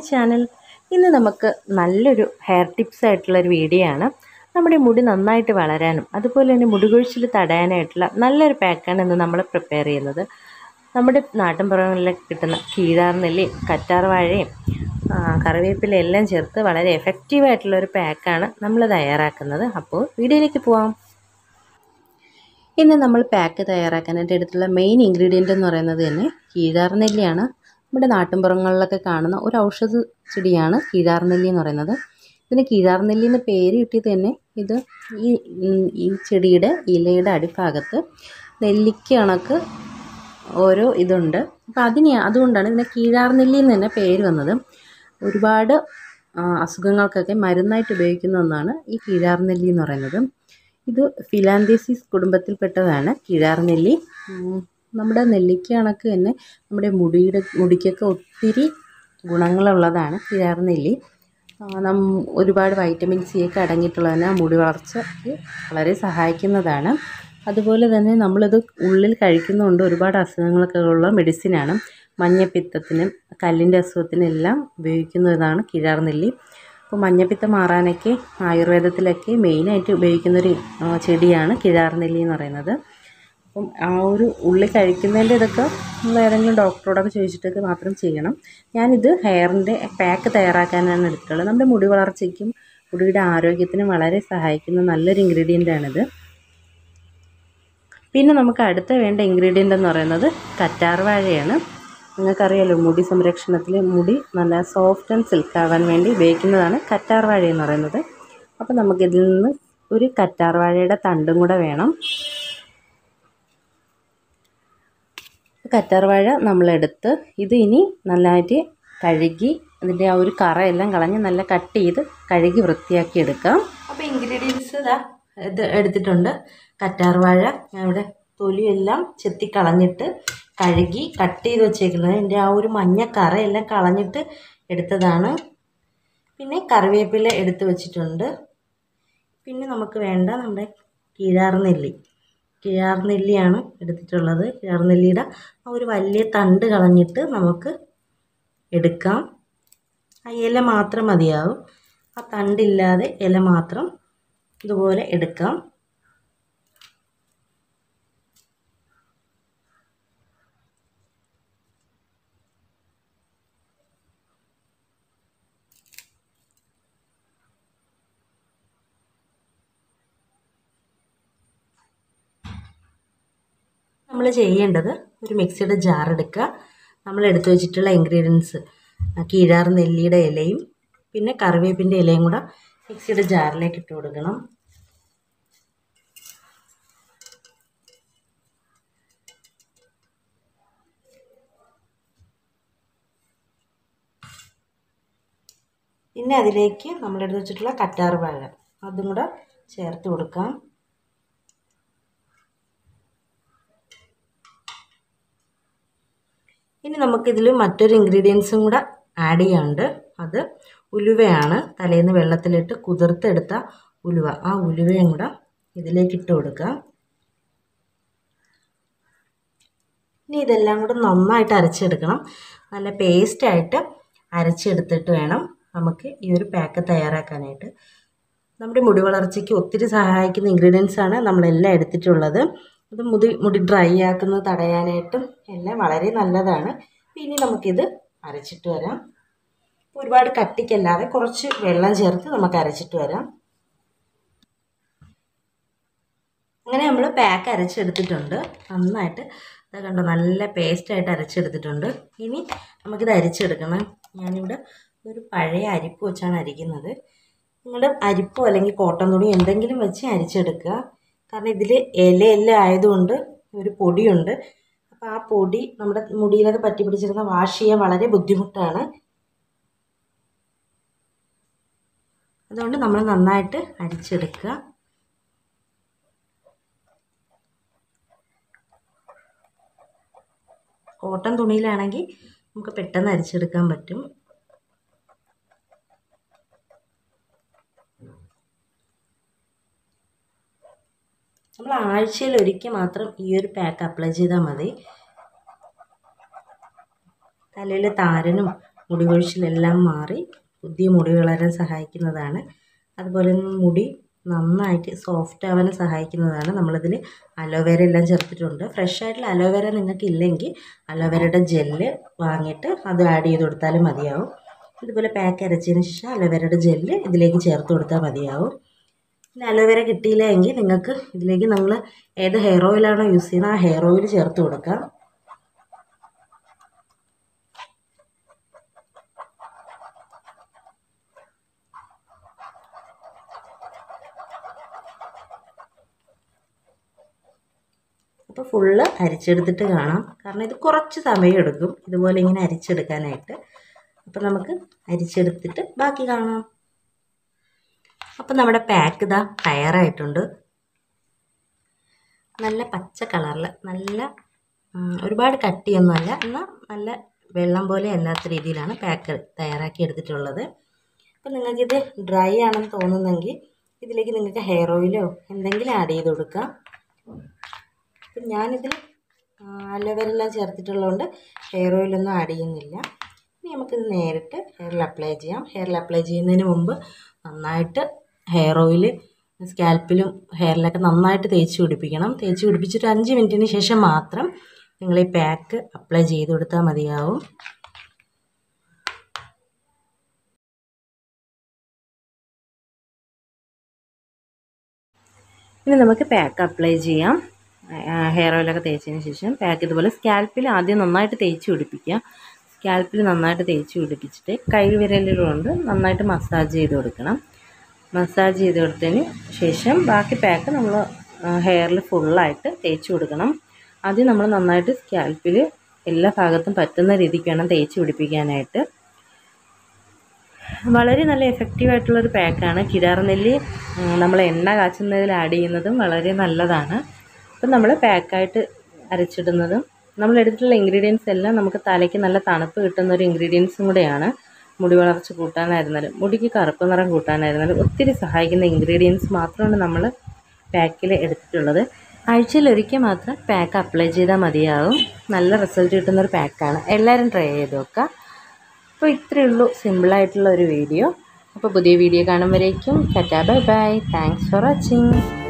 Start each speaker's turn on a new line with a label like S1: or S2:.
S1: channel ഇന്ന് നമുക്ക് നല്ലൊരു ഹെയർ ടിപ്സ് ആയിട്ടുള്ള ഒരു വീഡിയോ ആണ് നമ്മുടെ മുടി നന്നായിട്ട് വളരാനും അതുപോലെ തന്നെ മുടി കൊഴിച്ചിൽ തടയാനായിട്ടുള്ള നല്ലൊരു പാക്കാണ് ഇന്ന് നമ്മൾ പ്രിപ്പയർ ചെയ്യുന്നത് നമ്മുടെ നാട്ടിൻപുറങ്ങളിലൊക്കെ കിട്ടുന്ന കീഴാർനെല്ലിയും കറ്റാർ വാഴയും ആ, കറിവേപ്പില എല്ലാം ചേർത്ത് വളരെ എഫക്റ്റീവായിട്ടുള്ള ഒരു പാക്കാണ് നമ്മൾ തയ്യാറാക്കുന്നത് അപ്പോൾ വീഡിയോയിലേക്ക് പോവാം ഇന്ന് നമ്മൾ പാക്ക് തയ്യാറാക്കാനായിട്ട് എടുത്തുള്ള മെയിൻ ഇൻഗ്രീഡിയൻ്റ് എന്ന് പറയുന്നത് തന്നെ കീഴാർനെല്ലിയാണ് നമ്മുടെ നാട്ടിൻപുറങ്ങളിലൊക്കെ കാണുന്ന ഒരു ഔഷധ ചെടിയാണ് കീഴാർനെല്ലി എന്ന് പറയുന്നത് ഇതിന് കീഴാർനെല്ലി എന്ന് പേര് കിട്ടിയത് തന്നെ ഇത് ഈ ഉം, ഈ ചെടിയുടെ ഇലയുടെ അടിഭാഗത്ത് നെല്ലിക്ക കണക്ക് ഓരോ ഇതുണ്ട് അപ്പോൾ അതിനെ അതുകൊണ്ടാണ് ഇതിനെ കീഴാർനെല്ലി എന്ന് തന്നെ പേര് വന്നത് ഒരുപാട് ആ, അസുഖങ്ങൾക്കൊക്കെ മരുന്നായിട്ട് ഉപയോഗിക്കുന്ന ഒന്നാണ് ഈ കീഴാർനെല്ലി എന്ന് പറയുന്നത് ഇത് ഫിലാന്തേസിസ് കുടുംബത്തിൽപ്പെട്ടതാണ് കിഴാർനെല്ലി ഉം, നമ്മുടെ നെല്ലിക്ക കണക്ക് തന്നെ നമ്മുടെ മുടിയുടെ മുടിക്കൊക്കെ ഒത്തിരി ഗുണങ്ങളുള്ളതാണ് കിഴാർനെല്ലി ആ, നം ഒരുപാട് വൈറ്റമിൻ സി ഒക്കെ അടങ്ങിയിട്ടുള്ളതിന് മുടി വളർച്ചയ്ക്ക് വളരെ സഹായിക്കുന്നതാണ് അതുപോലെ തന്നെ നമ്മളിത് ഉള്ളിൽ കഴിക്കുന്നതുകൊണ്ട് ഒരുപാട് അസുഖങ്ങളൊക്കെ ഉള്ള മെഡിസിനാണ് മഞ്ഞപ്പിത്തത്തിനും കല്ലിൻ്റെ അസുഖത്തിനും എല്ലാം ഉപയോഗിക്കുന്നതാണ് കിഴാർനെല്ലി അപ്പോൾ മഞ്ഞപ്പിത്തം മാറാനൊക്കെ ആയുർവേദത്തിലൊക്കെ മെയിനായിട്ട് ഉപയോഗിക്കുന്നൊരു ആ, ചെടിയാണ് കിഴാർനെല്ലി എന്ന് പറയുന്നത് അപ്പം ആ ഒരു ഉള്ളി കഴിക്കുന്നതിൻ്റെ ഇതൊക്കെ നമ്മൾ ഏതെങ്കിലും ഡോക്ടറോടൊക്കെ ചോദിച്ചിട്ടൊക്കെ മാത്രം ചെയ്യണം ഞാനിത് ഹെയറിൻ്റെ പാക്ക് തയ്യാറാക്കാനാണ് എടുത്തിട്ടുള്ളത് നമ്മുടെ മുടി വളർച്ചയ്ക്കും മുടിയുടെ ആരോഗ്യത്തിനും വളരെ സഹായിക്കുന്ന നല്ലൊരു ഇൻഗ്രീഡിയൻ്റ് ആണിത് പിന്നെ നമുക്ക് അടുത്ത വേണ്ട ഇൻഗ്രീഡിയൻ്റ് എന്ന് പറയുന്നത് കറ്റാർ വാഴയാണ് നിങ്ങൾക്കറിയാലോ മുടി സംരക്ഷണത്തിൽ മുടി നല്ല സോഫ്റ്റ് ആൻഡ് സിൽക്ക് ആവാൻ വേണ്ടി ഉപയോഗിക്കുന്നതാണ് കറ്റാർ വാഴ എന്ന് പറയുന്നത് അപ്പോൾ നമുക്കിതിൽ നിന്ന് ഒരു കറ്റാർ വാഴയുടെ തണ്ടും കൂടെ വേണം കറ്റാർ വാഴ നമ്മളെടുത്ത് ഇത് ഇനി നല്ലതായിട്ട് കഴുകി അതിൻ്റെ ആ ഒരു കറയെല്ലാം കളഞ്ഞ് നല്ല കട്ട് ചെയ്ത് കഴുകി വൃത്തിയാക്കി എടുക്കാം അപ്പോൾ ഇൻഗ്രീഡിയൻസ് ഇതാ ഇത് എടുത്തിട്ടുണ്ട് കറ്റാർ വാഴ ഞാൻ ഇവിടെ തൊലിയെല്ലാം ചെത്തി കളഞ്ഞിട്ട് കഴുകി കട്ട് ചെയ്ത് വെച്ചേക്കുന്നത് എൻ്റെ ആ ഒരു മഞ്ഞ കറയെല്ലാം കളഞ്ഞിട്ട് എടുത്തതാണ് പിന്നെ കറിവേപ്പില എടുത്ത് വെച്ചിട്ടുണ്ട് പിന്നെ നമുക്ക് വേണ്ട നമ്മുടെ കിഴാർനെല്ലി കിഴാർനെല്ലിയാണ് എടുത്തിട്ടുള്ളത് കിഴാർനെല്ലിയുടെ ആ ഒരു വലിയ തണ്ട് കളഞ്ഞിട്ട് നമുക്ക് എടുക്കാം ആ ഇല മാത്രം മതിയാവും ആ തണ്ടില്ലാതെ ഇല മാത്രം ഇതുപോലെ എടുക്കാം നമ്മൾ ചെയ്യേണ്ടത് ഒരു മിക്സിയുടെ ജാർ എടുക്കുക നമ്മൾ എടുത്തു വെച്ചിട്ടുള്ള ഇൻഗ്രീഡിയൻസ് കീഴാർ നെല്ലിയുടെ ഇലയും പിന്നെ കറിവേപ്പിൻ്റെ ഇലയും കൂടെ മിക്സിയുടെ ജാറിലേക്ക് ഇട്ട് കൊടുക്കണം പിന്നെ അതിലേക്ക് നമ്മൾ എടുത്ത് വെച്ചിട്ടുള്ള കറ്റാർ വാഴ അതും കൂടെ ചേർത്ത് കൊടുക്കാം ഇനി നമുക്കിതിൽ മറ്റൊരു ഇൻഗ്രീഡിയൻസും കൂടെ ആഡ് ചെയ്യാനുണ്ട് അത് ഉലുവയാണ് തലേന്ന് വെള്ളത്തിലിട്ട് കുതിർത്തെടുത്ത ഉലുവ ആ ഉലുവയും കൂടെ ഇതിലേക്ക് ഇട്ട് കൊടുക്കാം ഇനി ഇതെല്ലാം കൂടെ നന്നായിട്ട് അരച്ചെടുക്കണം നല്ല പേസ്റ്റായിട്ട് അരച്ചെടുത്തിട്ട് വേണം നമുക്ക് ഈ ഒരു പാക്ക് തയ്യാറാക്കാനായിട്ട് നമ്മുടെ മുടി വളർച്ചയ്ക്ക് ഒത്തിരി സഹായിക്കുന്ന ഇൻഗ്രീഡിയൻസ് ആണ് നമ്മളെല്ലാം എടുത്തിട്ടുള്ളത് അത് മുടി മുടി ഡ്രൈ ആക്കുന്നത് തടയാനായിട്ടും എല്ലാം വളരെ നല്ലതാണ് ഇനി നമുക്കിത് അരച്ചിട്ട് വരാം ഒരുപാട് കട്ടിക്കല്ലാതെ കുറച്ച് വെള്ളം ചേർത്ത് നമുക്ക് അരച്ചിട്ട് വരാം അങ്ങനെ നമ്മൾ പാക്ക് അരച്ചെടുത്തിട്ടുണ്ട് നന്നായിട്ട് ഇത് കണ്ടോ നല്ല പേസ്റ്റായിട്ട് അരച്ചെടുത്തിട്ടുണ്ട് ഇനി നമുക്കിത് അരിച്ചെടുക്കണം ഞാനിവിടെ ഒരു പഴയ അരിപ്പ് വെച്ചാണ് അരിക്കുന്നത് നിങ്ങളുടെ അരിപ്പോ അല്ലെങ്കിൽ കോട്ടൺ തുണി എന്തെങ്കിലും വെച്ച് അരിച്ചെടുക്കുക കാരണം ഇതിൽ ഇലയെല്ലാം ആയതുകൊണ്ട് ഒരു പൊടിയുണ്ട് അപ്പോൾ ആ പൊടി നമ്മുടെ മുടിയിലൊക്കെ പറ്റി പിടിച്ചിരുന്ന വാഷ് ചെയ്യാൻ വളരെ ബുദ്ധിമുട്ടാണ് അതുകൊണ്ട് നമ്മൾ നന്നായിട്ട് അരിച്ചെടുക്കുക കോട്ടൺ തുണിയിലാണെങ്കിൽ നമുക്ക് പെട്ടെന്ന് അരിച്ചെടുക്കാൻ പറ്റും നമ്മൾ ആഴ്ചയിൽ ഒരിക്കൽ മാത്രം ഈ ഒരു പാക്ക് അപ്ലൈ ചെയ്താൽ മതി തലയിൽ താരനും മുടി കൊഴിച്ചിലെല്ലാം മാറി പുതിയ മുടി വളരാൻ സഹായിക്കുന്നതാണ് അതുപോലെ തന്നെ മുടി നന്നായിട്ട് സോഫ്റ്റ് ആവാൻ സഹായിക്കുന്നതാണ് നമ്മളിതിൽ അലോവേര എല്ലാം ചേർത്തിട്ടുണ്ട് ഫ്രഷ് ആയിട്ടുള്ള അലോവേര നിങ്ങൾക്ക് ഇല്ലെങ്കിൽ അലോവേരയുടെ ജെല്ല് വാങ്ങിയിട്ട് അത് ആഡ് ചെയ്ത് കൊടുത്താലും മതിയാവും ഇതുപോലെ പാക്ക് അരച്ചതിന് ശേഷം അലോവേരയുടെ ജെല്ല് ഇതിലേക്ക് ചേർത്ത് കൊടുത്താൽ മതിയാവും പിന്നെ അലോവേര കിട്ടിയില്ല എങ്കിൽ നിങ്ങൾക്ക് ഇതിലേക്ക് നമ്മൾ ഏത് ഹെയർ ഓയിലാണോ യൂസ് ചെയ്യുന്നത് ആ ഹെയർ ഓയിൽ ചേർത്ത് കൊടുക്കാം അപ്പോൾ ഫുള്ള് അരിച്ചെടുത്തിട്ട് കാണാം കാരണം ഇത് കുറച്ച് സമയം എടുക്കും ഇതുപോലെ ഇങ്ങനെ അരിച്ചെടുക്കാനായിട്ട് അപ്പോൾ നമുക്ക് അരിച്ചെടുത്തിട്ട് ബാക്കി കാണാം അപ്പം നമ്മുടെ പാക്ക് ഇതാ തയ്യാറായിട്ടുണ്ട് നല്ല പച്ച കളറിൽ നല്ല ഉം, ഒരുപാട് കട്ടിയൊന്നുമല്ല എന്നാൽ നല്ല വെള്ളം പോലെ അല്ലാത്ത രീതിയിലാണ് പാക്ക് തയ്യാറാക്കി എടുത്തിട്ടുള്ളത് അപ്പം നിങ്ങൾക്കിത് ഡ്രൈ ആണെന്ന് തോന്നുന്നെങ്കിൽ ഇതിലേക്ക് നിങ്ങൾക്ക് ഹെയർ ഓയിലോ എന്തെങ്കിലും ആഡ് ചെയ്ത് കൊടുക്കാം അപ്പം ഞാനിതിൽ അലോവേര എല്ലാം ചേർത്തിട്ടുള്ളതുകൊണ്ട് ഹെയർ ഓയിലൊന്നും ആഡ് ചെയ്യുന്നില്ല ഇനി നമുക്കിത് നേരിട്ട് ഹെയറിൽ അപ്ലൈ ചെയ്യാം ഹെയറിൽ അപ്ലൈ ചെയ്യുന്നതിന് മുമ്പ് നന്നായിട്ട് ഹെയർ ഓയിൽ സ്കാൽപ്പിലും ഹെയറിലൊക്കെ നന്നായിട്ട് തേച്ച് പിടിപ്പിക്കണം തേച്ച് പിടിപ്പിച്ചിട്ട് അഞ്ച് മിനിറ്റിന് ശേഷം മാത്രം നിങ്ങൾ ഈ പാക്ക് അപ്ലൈ ചെയ്ത് കൊടുത്താൽ മതിയാവും ഇനി നമുക്ക് പാക്ക് അപ്ലൈ ചെയ്യാം ഹെയർ ഓയിലൊക്കെ തേച്ചതിന് ശേഷം പാക്ക് ഇതുപോലെ സ്കാൽപ്പിൽ ആദ്യം നന്നായിട്ട് തേച്ച് പിടിപ്പിക്കുക സ്കാൽപ്പിൽ നന്നായിട്ട് തേച്ച് പിടിപ്പിച്ചിട്ട് കൈ വിരലുകൾ കൊണ്ട് നന്നായിട്ട് മസാജ് ചെയ്ത് കൊടുക്കണം മസാജ് ചെയ്ത് കൊടുത്തതിന് ശേഷം ബാക്കി പാക്ക് നമ്മൾ ഹെയറിൽ ഫുള്ളായിട്ട് തേച്ച് കൊടുക്കണം ആദ്യം നമ്മൾ നന്നായിട്ട് സ്കാൽപ്പിൽ എല്ലാ ഭാഗത്തും പറ്റുന്ന രീതിക്ക് വേണം തേച്ച് പിടിപ്പിക്കാനായിട്ട് വളരെ നല്ല എഫക്റ്റീവായിട്ടുള്ളൊരു പാക്കാണ് കിടാർനെല്ലി നമ്മൾ എണ്ണ കാച്ചുന്നതിൽ ആഡ് ചെയ്യുന്നതും വളരെ നല്ലതാണ് അപ്പം നമ്മൾ പാക്കായിട്ട് അരച്ചിടുന്നതും നമ്മൾ എടുത്തിട്ടുള്ള ഇൻഗ്രീഡിയൻസ് എല്ലാം നമുക്ക് തലയ്ക്ക് നല്ല തണുപ്പ് കിട്ടുന്ന ഒരു ഇൻഗ്രീഡിയൻസും കൂടെയാണ് മുടി വളർച്ച കൂട്ടാനായിരുന്നാലും മുടിക്ക് കറുപ്പ് നിറം കൂട്ടാനായിരുന്നാലും ഒത്തിരി സഹായിക്കുന്ന ഇൻഗ്രീഡിയൻസ് മാത്രമാണ് നമ്മൾ പാക്കിൽ എടുത്തിട്ടുള്ളത് ആഴ്ചയിൽ ഒരിക്കൽ മാത്രം പാക്ക് അപ്ലൈ ചെയ്താൽ മതിയാവും നല്ല റിസൾട്ട് കിട്ടുന്നൊരു പാക്കാണ് എല്ലാവരും ട്രൈ ചെയ്ത് നോക്കുക അപ്പോൾ ഇത്രയേ ഉള്ളൂ സിമ്പിളായിട്ടുള്ള ഒരു വീഡിയോ അപ്പോൾ പുതിയ വീഡിയോ കാണുമ്പോഴേക്കും tata bye bye thanks for watching